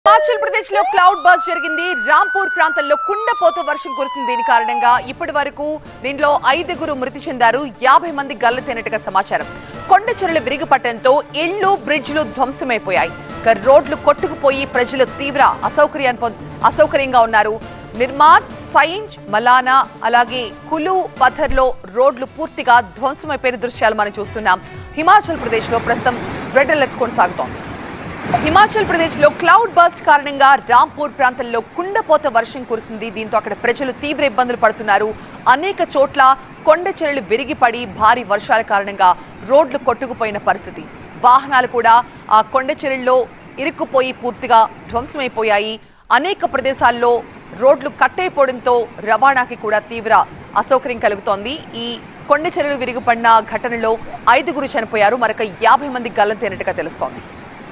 హిమాచల్ ప్రదేశ్ లో cloud bus జరిగింది రాంపూర్ ప్రాంతంలో కుండపోత వర్షం కురిసింది దీని కారణంగా ఇప్పటి వరకు దీనిలో ఐదుగురు మృతి చెందారు యాభై మంది గల్లంతైనట్టుగా సమాచారం కొండ చెరువులు విరిగిపట్టడంతో ఇళ్లు బ్రిడ్జ్లు ధ్వంసమైపోయాయి ఇక రోడ్లు కొట్టుకుపోయి ప్రజలు తీవ్ర అసౌకర్యాన్ని పొంద- అసౌకర్యంగా ఉన్నారు నిర్మాద్ సైంజ్ మలానా అలాగే కులు పథర్లో రోడ్లు పూర్తిగా ధ్వంసమైపోయిన దృశ్యాలు మనం చూస్తున్నాం హిమాచల్ ప్రదేశ్ లో ప్రస్తుతం రెడ్ అలర్ట్ కొనసాగుతోంది హిమాచల్ ప్రదేశ్ లో క్లౌడ్ బస్ట్ కారణంగా రాంపూర్ ప్రాంతంలో కుండపోత వర్షం కురిసింది దీంతో అక్కడ ప్రజలు తీవ్ర ఇబ్బందులు పడుతున్నారు అనేక చోట్ల కొండ చెరలు విరిగిపడి భారీ వర్షాల కారణంగా రోడ్లు కొట్టుకుపోయిన పరిస్థితి వాహనాలు కూడా ఆ కొండ చెరుల్లో ఇరుక్కుపోయి పూర్తిగా ధ్వంసమైపోయాయి అనేక ప్రదేశాల్లో రోడ్లు కట్టయిపోవడంతో రవాణాకి కూడా తీవ్ర అసౌకర్యం కలుగుతోంది ఈ కొండ చెరువులు విరిగిపడిన ఘటనలో ఐదుగురు చనిపోయారు మరొక యాభై మంది గల్లంతైనట్టుగా తెలుస్తోంది